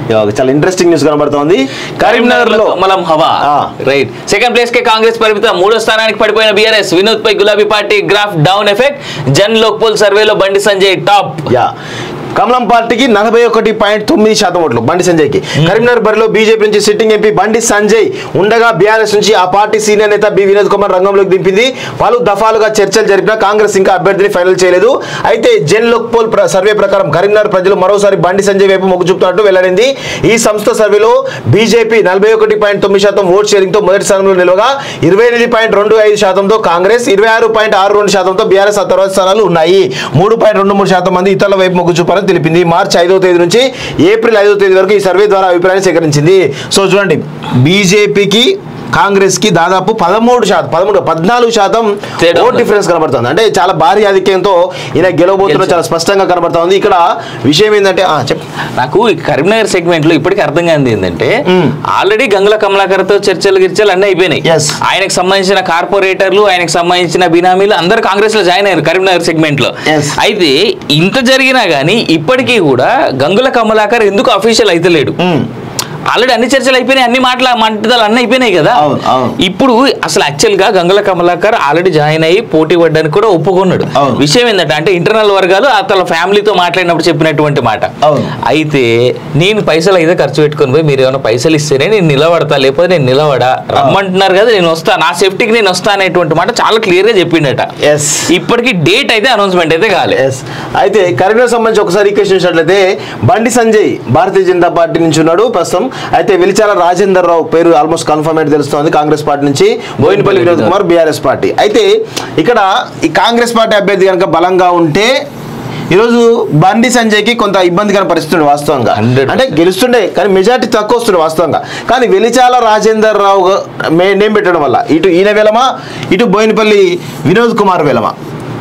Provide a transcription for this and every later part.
ఇవాళ చాలా interesting news కనబడుతోంది కరీంనగర్ లో కమలం హవా ఆ. రైట్ సెకండ్ ప్లేస్ కే కాంగ్రెస్ పరిమితం మూడో స్థానానికి పడిపోయిన బీఆర్ఎస్ వినోద్ పై గులాబీ party graph down effect Jan Lokpoll సర్వేలో బండి సంజయ్ టాప్ యా కమలం పార్టీకి నలభై ఒకటి పాయింట్ తొమ్మిది శాతం ఓట్లు బండి సంజయ్కి కరీంనగర్ బరిలో బీజేపీ నుంచి సిట్టింగ్ ఎంపీ బండి సంజయ్ ఉండగా బీఆర్ఎస్ నుంచి ఆ పార్టీ సీనియర్ నేత బి వినోద్ కుమార్ రంగంలోకి దింపింది పలు దఫాలుగా చర్చలు జరిపిన కాంగ్రెస్ ఇంకా అభ్యర్థిని ఫైనల్ చేయలేదు అయితే జెన్ లోక్పోల్ ప్ర- సర్వే ప్రకారం కరీంనగర్ ప్రజలు మరోసారి బండి సంజయ్ వైపు మొగ్గు చూపుతున్నట్టు వెల్లడింది ఈ సంస్థ సర్వేలో బీజేపీ నలభై ఒకటి పాయింట్ తొమ్మిది శాతం ఓట్ షేరింగ్ తో మొదటి స్థానంలో నిలవగా ఇరవై ఎనిమిది పాయింట్ రెండు ఐదు శాతంతో కాంగ్రెస్ ఇరవై ఆరు పాయింట్ ఆరు రెండు శాతంతో బీఆర్ఎస్ ఆ తర్వాత స్థానాలు ఉన్నాయి మూడు పాయింట్ రెండు మూడు శాతం మంది ఇతరుల వైపు మొగ్గు చూపారని తెలిపింది మార్చి ఐదో తేదీ నుంచి ఏప్రిల్ ఐదో తేదీ వరకు ఈ సర్వే ద్వారా అభిప్రాయాన్ని సేకరించింది సో చూడండి బీజేపీకి కాంగ్రెస్ కి దాదాపు పదమూడు శాతం పదమూడు పద్నాలుగు శాతం తేడా ఓట్ ఉంది. డిఫరెన్స్ కనబడుతుంది అంటే చాలా భారీ ఆధిక్యంతో ఈయన గెలవబోతున్న గెలిచారు. చాలా స్పష్టంగా కనబడుతుంది ఇక్కడ విషయం ఏంటంటే ఆ, చెప్పు నాకు ఈ కరీంనగర్ సెగ్మెంట్ లో ఇప్పటికీ అర్థం కానిది ఏంటంటే మ్మ్. ఆల్రెడీ గంగుల కమలాకర్ తో చర్చలు గిర్చలు అన్నీ అయిపోయినాయి Yes. ఆయనకు సంబంధించిన కార్పొరేటర్లు ఆయనకు సంబంధించిన బినామీలు అందరు కాంగ్రెస్ లో జాయిన్ అయ్యారు కరీంనగర్ సెగ్మెంట్ లో Yes. అయితే ఇంత జరిగినా గానీ ఇప్పటికీ కూడా గంగుల కమలాకర్ ఎందుకు అఫీషియల్ అయితలేడు ఉమ్, ఆల్రెడీ అన్ని చర్చలు అయిపోయినాయి అన్ని మాటల మాటలు అన్నీ అయిపోయినాయి కదా అవును, అవును. ఇప్పుడు అసలు యాక్చువల్ గా గంగుల కమలాకర్ ఆల్రెడీ జాయిన్ అయ్యి పోటీ పడ్డానికి కూడా ఒప్పుకున్నాడు అవును. విషయం ఏంటంటే అంటే ఇంటర్నల్ వర్గాలు అతని ఫ్యామిలీతో మాట్లాడినప్పుడు చెప్పినటువంటి మాట అవును. అయితే నేను పైసలు అయితే ఖర్చు పెట్టుకొని పోయి మీరు ఏమైనా పైసలు ఇస్తేనే నేను నిలబడతా లేకపోతే నేను నిలబడా రమ్మంటున్నారు కదా నేను వస్తా నా సేఫ్టీకి నేను వస్తా అనేటువంటి మాట చాలా క్లియర్ గా చెప్పిండట Yes. ఇప్పటికి డేట్ అయితే అనౌన్స్మెంట్ అయితే కాలేదు ఎస్ అయితే కరీంనగర్ సంబంధించి ఒకసారి ఈక్వేషన్ చూసినట్లయితే బండి సంజయ్ భారతీయ జనతా పార్టీ నుంచి ఉన్నాడు ప్రస్తుతం అయితే వెలిచాల రాజేందర్ రావు పేరు ఆల్మోస్ట్ కన్ఫర్మ్ అయితే తెలుస్తోంది కాంగ్రెస్ పార్టీ నుంచి బోయినపల్లి వినోద్ కుమార్ బీఆర్ఎస్ పార్టీ అయితే ఇక్కడ ఈ కాంగ్రెస్ పార్టీ అభ్యర్థి కనుక బలంగా ఉంటే ఈరోజు బండి సంజయ్కి కొంత ఇబ్బందికర పరిస్థితి ఉంది వాస్తవంగా 100%. అంటే గెలుస్తుండే కానీ మెజార్టీ తక్కువ వస్తుంది వాస్తవంగా కానీ వెలిచాల రాజేందర్ రావు గా- మే- నేమ్ పెట్టడం వల్ల ఇటు ఈయన వెలమా ఇటు బోయినపల్లి వినోద్ కుమార్ వెలమా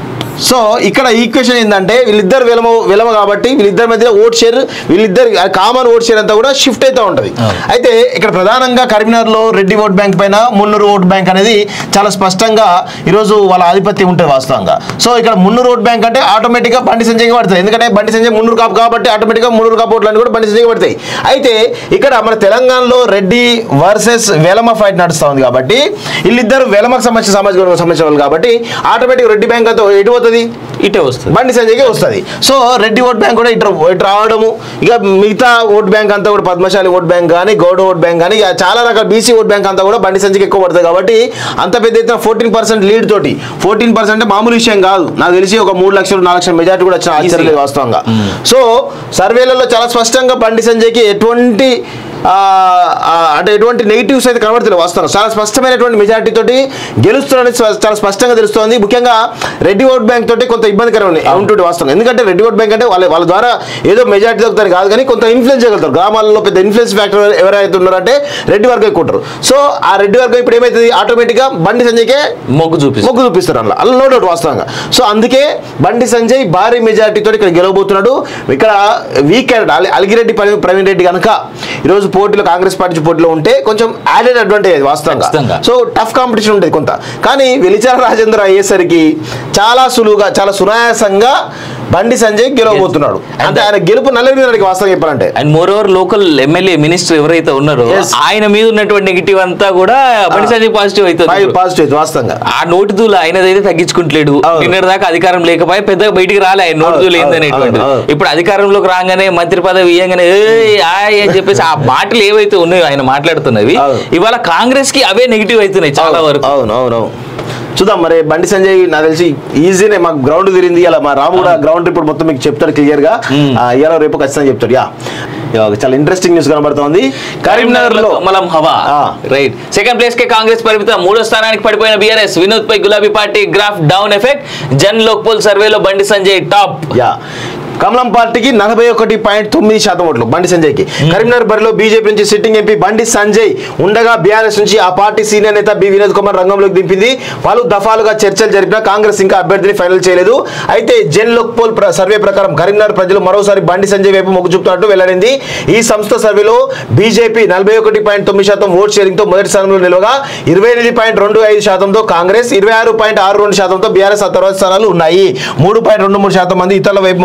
సో ఇక్కడ ఈక్వేషన్ ఏంటంటే వీళ్ళిద్దరు విలమ విలమ కాబట్టి వీళ్ళిద్దరి మధ్య ఓట్ షేర్ వీళ్ళిద్దరు కామన్ ఓట్ షేర్ అంతా కూడా షిఫ్ట్ అవుతూ ఉంటుంది అవును. అయితే ఇక్కడ ప్రధానంగా కరీంనగర్లో రెడ్డి ఓట్ బ్యాంక్ పైన మున్నూరు ఓట్ బ్యాంక్ అనేది చాలా స్పష్టంగా ఈరోజు వాళ్ళ ఆధిపత్యం ఉంటుంది వాస్తవంగా సో ఇక్కడ మున్నూరు ఓట్ బ్యాంక్ అంటే ఆటోమేటిక్గా బండి సంజయ్కి పడుతుంది ఎందుకంటే బండి సంజయ్ మున్నూరు కాపు కాబట్టి ఆటోమేటిక్గా మున్నూరు కాపు ఓట్లు అన్ని కూడా బండి సంజయ్కి పడతాయి అయితే ఇక్కడ మన తెలంగాణలో రెడ్డి వర్సెస్ వెలమ ఫైట్ నడుస్తూ ఉంది కాబట్టి వీళ్ళిద్దరు వెలమకు సంబంధించిన సామాజిక వర్గం సంబంధించిన వాళ్ళు కాబట్టి ఆటోమేటిక్ రెడ్డి బ్యాంక్ అంతా ఎటు పోతుంది ఇటే వస్తుంది బండి సంజయ్కి వస్తుంది సో రెడ్డి ఓట్ బ్యాంక్ కూడా ఇటు ఇటు రావడము ఇక మిగతా ఓట్ బ్యాంక్ అంతా కూడా పద్మశాలి ఓట్ బ్యాంక్ కానీ గౌడ ఓట్ బ్యాంక్ కానీ ఇక చాలా రకాల బీసీ ఓట్ బ్యాంక్ అంతా కూడా బండి సంజయ్కి ఎక్కువ పడుతుంది కాబట్టి అంత పెద్ద ఎత్తున ఫోర్టీన్ పర్సెంట్ లీడ్ తోటి ఫోర్టీన్ పర్సెంట్ మామూలు విషయం కాదు నాకు తెలిసి ఒక మూడు లక్షలు నాలుగు లక్షల మెజార్టీ కూడా వచ్చిన ఆశ్చర్యం లేదు వాస్తవంగా సో సర్వేలలో చాలా స్పష్టంగా బండి సంజయ్కి ఎటువంటి ఆ, ఆ, అంటే ఎటువంటి నెగిటివ్స్ అయితే కనబడుతున్నాయి వాస్తవం చాలా స్పష్టమైనటువంటి మెజారిటీ తోటి గెలుస్తున్నారని స్వ- చాలా స్పష్టంగా తెలుస్తోంది ముఖ్యంగా రెడ్డి ఓట్ బ్యాంక్ తోటి కొంత ఇబ్బందికరం ఉంది- ఉంటుంది వాస్తవం ఎందుకంటే రెడ్డి ఓట్ బ్యాంక్ అంటే వాళ్ళ వాళ్ళ ద్వారా ఏదో మెజారిటీ దొరుకుతారు కాదు కానీ కొంత ఇన్ఫ్లుయెన్స్ చేయగలుగుతారు గ్రామాల్లో పెద్ద ఇన్ఫ్లుయెన్స్ ఫ్యాక్టర్ ఎవరైతే ఉన్నారంటే రెడ్డి వర్గం ఎక్కువ ఉంటారు సో ఆ రెడ్డి వర్గం ఇప్పుడు ఏమవుతుంది ఆటోమేటిక్గా బండి సంజయ్కే మొగ్గు చూపిస్తుంది మొగ్గు చూపిస్తారు అలా అలా నో డౌట్ వాస్తవంగా సో అందుకే బండి సంజయ్ భారీ మెజార్టీ తోటి ఇక్కడ గెలవబోతున్నాడు ఇక్కడ వీక్ క్యాండిడేట్ అలిగిరెడ్డి ప్రవీణ్ ప్రవీణ్ రెడ్డి కనుక ఈరోజు పోటీలో కాంగ్రెస్ పార్టీ పోటీలో ఉంటే కొంచెం యాడెడ్ అడ్వాంటేజ్ వాస్తవంగా ఖచ్చితంగా. సో టఫ్ కాంపిటీషన్ ఉంటుంది కొంత కానీ వెలిచాల రాజేంద్ర అయ్యేసరికి చాలా సులువుగా చాలా సునాయాసంగా బండి సంజయ్ గెలవబోతున్నాడు అంటే ఆయన గెలుపు నల్లగిరికి వాస్తవం చెప్పాలంటే and moreover local MLA minister ఎవరైతే ఉన్నారో Yes. ఆయన మీద ఉన్నటువంటి నెగిటివ్ అంతా కూడా బండి సంజయ్ పాజిటివ్ అవుతుంది పాజిటివ్ వాస్తవంగా ఆ నోటు దూల ఆయనదైతే తగ్గించుకుంటలేడు అవును. నిన్నటి దాకా అధికారం లేకపోయి పెద్దగా బయటికి రాలే ఆయన నోటు అవును, దూల అవును, ఏందనేటువంటి అవును, అవును. ఇప్పుడు అధికారంలోకి రాగానే మంత్రి పదవి ఇయ్యంగానే "ఏయ్, ఆయ్" అని చెప్పేసి ఆ మాటలు ఏవైతే ఉన్నాయో ఆయన మాట్లాడుతున్నవి అవును. ఇవాళ కాంగ్రెస్ కి అవే నెగిటివ్ అవుతున్నాయి చాలా వరకు అవును అవును చూద్దాం మరి బండి సంజయ్ నాకు తెలిసి ఈజీనే మాకు గ్రౌండ్ తిరిగింది ఇలా మా రాము కూడా గ్రౌండ్ రిపోర్ట్ మొత్తం మీకు చెప్తాడు క్లియర్ గా మ్మ్. ఇవాళ రేపు ఖచ్చితంగా చెప్తాడు యా ఇవాళ చాలా ఇంట్రెస్టింగ్ న్యూస్ కనబడుతోంది కరీంనగర్ లో కమలం హవా ఆ. రైట్ సెకండ్ ప్లేస్ కే కాంగ్రెస్ పరిమితం మూడో స్థానానికి పడిపోయిన బీఆర్ఎస్ వినోద్ పై గులాబీ party graph down effect Jan Lokpoll సర్వేలో బండి సంజయ్ టాప్ యా కమలం పార్టీకి నలభై ఒకటి పాయింట్ తొమ్మిది శాతం ఓట్లు బండి సంజయ్కి కరీంనగర్ బరిలో బీజేపీ నుంచి సిట్టింగ్ ఎంపీ బండి సంజయ్ ఉండగా బీఆర్ఎస్ నుంచి ఆ పార్టీ సీనియర్ నేత బి వినోద్ కుమార్ రంగంలోకి దింపింది పలు దఫాలుగా చర్చలు జరిపిన కాంగ్రెస్ ఇంకా అభ్యర్థిని ఫైనల్ చేయలేదు అయితే జెన్ లోక్పోల్ ప్ర- సర్వే ప్రకారం కరీంనగర్ ప్రజలు మరోసారి బండి సంజయ్ వైపు మొగ్గు చూపుతున్నట్టు వెల్లడింది ఈ సంస్థ సర్వేలో బీజేపీ నలభై ఒకటి పాయింట్ తొమ్మిది శాతం ఓట్ షేరింగ్ తో మొదటి స్థానంలో నిలవగా ఇరవై ఎనిమిది పాయింట్ రెండు ఐదు శాతంతో కాంగ్రెస్ ఇరవై ఆరు పాయింట్ ఆరు రెండు శాతంతో బీఆర్ఎస్ ఆ తర్వాత స్థానాలు ఉన్నాయి మూడు పాయింట్ రెండు మూడు శాతం మంది ఇతరుల వైపు మొగ్గు చూపారని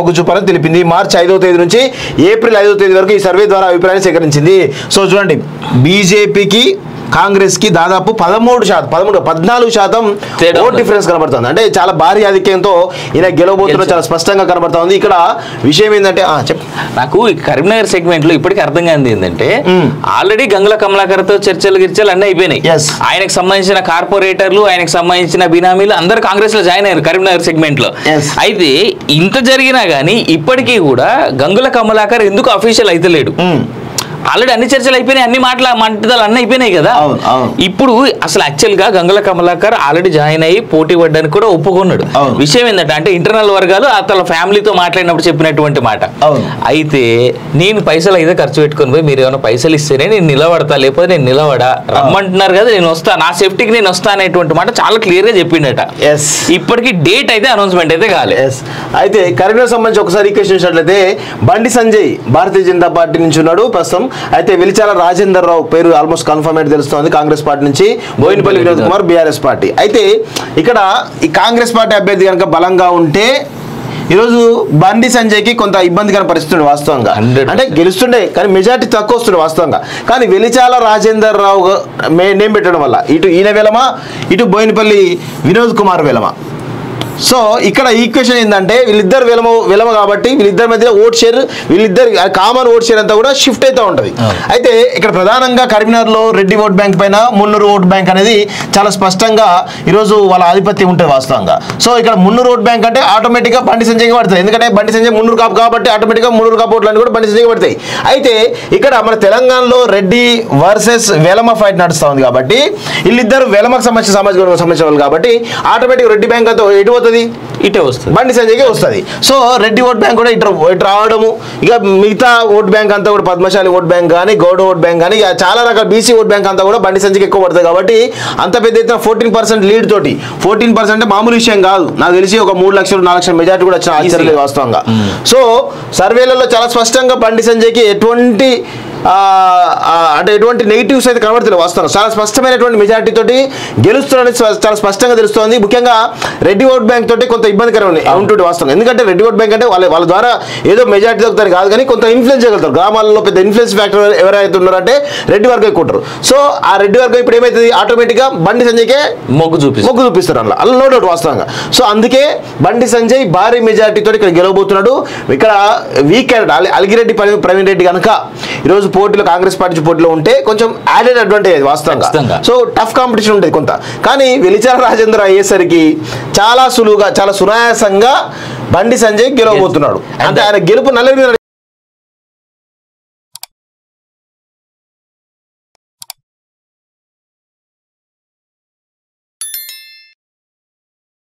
చేస్తామని తెలిపింది మార్చి ఐదవ తేదీ నుంచి ఏప్రిల్ ఐదవ తేదీ వరకు ఈ సర్వే ద్వారా అభిప్రాయాన్ని సేకరించింది సో చూడండి బీజేపీకి కాంగ్రెస్ కి దాదాపు పదమూడు శాతం పదమూడు పద్నాలుగు శాతం తేడా ఓట్ ఉంది. డిఫరెన్స్ కనబడుతుంది అంటే చాలా భారీ ఆధిక్యంతో ఈయన గెలవబోతున్న చాలా స్పష్టంగా కనబడుతుంది ఇక్కడ విషయం ఏంటంటే ఆ, చెప్పు నాకు ఈ కరీంనగర్ సెగ్మెంట్ లో ఇప్పటికి అర్థం కానిది ఏంటంటే మ్మ్. ఆల్రెడీ గంగుల కమలాకర్ తో చర్చలు గిర్చలు అన్నీ అయిపోయినాయి Yes. ఆయనకు సంబంధించిన కార్పొరేటర్లు ఆయనకు సంబంధించిన బినామీలు అందరు కాంగ్రెస్ లో జాయిన్ అయ్యారు కరీంనగర్ సెగ్మెంట్ లో Yes. అయితే ఇంత జరిగినా గానీ ఇప్పటికీ కూడా గంగుల కమలాకర్ ఎందుకు అఫీషియల్ అయితే లేడు ఉమ్. ఆల్రెడీ అన్ని చర్చలు అయిపోయినాయి అన్ని మాటల మంటదాలు అన్నీ అయిపోయినాయి కదా అవును, అవును. ఇప్పుడు అసలు యాక్చువల్ గా గంగుల కమలాకర్ ఆల్రెడీ జాయిన్ అయ్యి పోటీ పడ్డానికి కూడా ఒప్పుకున్నాడు అవును. విషయం ఏంటంటే అంటే ఇంటర్నల్ వర్గాలు అతని ఫ్యామిలీతో మాట్లాడినప్పుడు చెప్పినటువంటి మాట అవును. అయితే నేను పైసలు అయితే ఖర్చు పెట్టుకొని పోయి మీరు ఏమైనా పైసలు ఇస్తేనే నేను నిలబడతా లేకపోతే నేను నిలబడా రమ్మంటున్నారు కదా నేను వస్తా నా సేఫ్టీకి నేను వస్తా అనేటువంటి మాట చాలా క్లియర్ గా చెప్పిండట ఎస్ ఇప్పటికి డేట్ అయితే అనౌన్స్మెంట్ అయితే కాలే ఎస్ అయితే కరీంనగర్ సంబంధించి ఒకసారి ఈక్వేషన్ చూసినట్లయితే బండి సంజయ్ భారతీయ జనతా పార్టీ నుంచి ఉన్నాడు ప్రస్తుతం అయితే వెలిచాల రాజేందర్ రావు పేరు ఆల్మోస్ట్ కన్ఫర్మ్ అయితే తెలుస్తోంది కాంగ్రెస్ పార్టీ నుంచి బోయినపల్లి వినోద్ కుమార్ బీఆర్ఎస్ పార్టీ అయితే ఇక్కడ ఈ కాంగ్రెస్ పార్టీ అభ్యర్థి కనుక బలంగా ఉంటే ఈరోజు బండి సంజయ్కి కొంత ఇబ్బందికర పరిస్థితి ఉంది వాస్తవంగా 100%. అంటే గెలుస్తుండే కానీ మెజార్టీ తక్కువ వస్తుండే వాస్తవంగా కానీ వెలిచాల రాజేందర్ రావు గా- మే నేమ్ పెట్టడం వల్ల ఇటు ఈయన వేలమా ఇటు బోయినపల్లి వినోద్ కుమార్ వేలమా సో ఇక్కడ ఈక్వేషన్ ఏంటంటే వీళ్ళిద్దరు విలమ విలమ కాబట్టి వీళ్ళిద్దరి మధ్య ఓట్ షేర్ వీళ్ళిద్దరు కామన్ ఓట్ షేర్ అంతా కూడా షిఫ్ట్ అవుతూ ఉంటుంది అవును. అయితే ఇక్కడ ప్రధానంగా కరీంనగర్లో రెడ్డి ఓట్ బ్యాంక్ పైన మున్నూరు ఓట్ బ్యాంక్ అనేది చాలా స్పష్టంగా ఈరోజు వాళ్ళ ఆధిపత్యం ఉంటుంది వాస్తవంగా సో ఇక్కడ మున్నూరు ఓట్ బ్యాంక్ అంటే ఆటోమేటిక్గా బండి సంజయ్కి పడుతుంది ఎందుకంటే బండి సంజయ్ మున్నూరు కాపు కాబట్టి ఆటోమేటిక్గా మున్నూరు కాపు ఓట్లు అన్ని కూడా బండి సంజయ్కి పడతాయి అయితే ఇక్కడ మన తెలంగాణలో రెడ్డి వర్సెస్ వెలమ ఫైట్ నడుస్తూ ఉంది కాబట్టి వీళ్ళిద్దరు వెలమకు సంబంధించిన సామాజిక వర్గం సంబంధించిన వాళ్ళు కాబట్టి ఆటోమేటిక్ రెడ్డి బ్యాంక్ అంతా ఎటు పోతుంది ఇటే వస్తుంది బండి సంజయ్కే వస్తుంది సో రెడ్డి ఓట్ బ్యాంక్ కూడా ఇటు ఇటు రావడము ఇక మిగతా ఓట్ బ్యాంక్ అంతా కూడా పద్మశాలి ఓట్ బ్యాంక్ కానీ గౌడ ఓట్ బ్యాంక్ కానీ ఇక చాలా రకాల బీసీ ఓట్ బ్యాంక్ అంతా కూడా బండి సంజయ్కి ఎక్కువ పడుతుంది కాబట్టి అంత పెద్ద ఎత్తున ఫోర్టీన్ పర్సెంట్ లీడ్ తోటి ఫోర్టీన్ పర్సెంట్ అంటే మామూలు విషయం కాదు నాకు తెలిసి ఒక మూడు లక్షలు నాలుగు లక్షల మెజార్టీ కూడా వచ్చిన ఆశ్చర్యం లేదు వాస్తవంగా సో సర్వేలలో చాలా స్పష్టంగా బండి సంజయ్కి ఎటువంటి ఆ, ఆ, అంటే ఎటువంటి నెగిటివ్స్ అయితే కనబడుతున్నాయి వాస్తవం చాలా స్పష్టమైనటువంటి మెజారిటీ తోటి గెలుస్తున్నారని స్వ- చాలా స్పష్టంగా తెలుస్తోంది ముఖ్యంగా రెడ్డి ఓట్ బ్యాంక్ తోటి కొంత ఇబ్బందికరం ఉంది- ఉంటుంది వాస్తవం ఎందుకంటే రెడ్డి ఓట్ బ్యాంక్ అంటే వాళ్ళ వాళ్ళ ద్వారా ఏదో మెజారిటీ దొరుకుతారు కాదు కానీ కొంత ఇన్ఫ్లుయెన్స్ చేయగలుగుతారు గ్రామాల్లో పెద్ద ఇన్ఫ్లుయెన్స్ ఫ్యాక్టర్ ఎవరైతే ఉన్నారంటే రెడ్డి వర్గం ఎక్కువ ఉంటారు సో ఆ రెడ్డి వర్గం ఇప్పుడు ఏమవుతుంది ఆటోమేటిక్గా బండి సంజయ్కే మొగ్గు చూపిస్తుంది మొగ్గు చూపిస్తారు అలా అలా నో డౌట్ వాస్తవంగా సో అందుకే బండి సంజయ్ భారీ మెజార్టీతో ఇక్కడ గెలవబోతున్నాడు ఇక్కడ వీక్ క్యాండిడేట్ అలి అలిగిరెడ్డి ప్రవీణ్ ప్రవీణ్ రెడ్డి కనుక ఈరోజు పోటీలో కాంగ్రెస్ పార్టీ నుంచి పోటీలో ఉంటే కొంచెం యాడెడ్ అడ్వాంటేజ్ అది వాస్తవంగా ఖచ్చితంగా. సో టఫ్ కాంపిటీషన్ ఉంటుంది కొంత కానీ వెలిచార రాజేంద్ర అయ్యేసరికి చాలా సులువుగా చాలా సునాయాసంగా బండి సంజయ్ గెలవబోతున్నాడు అంటే ఆయన గెలుపు నల్ల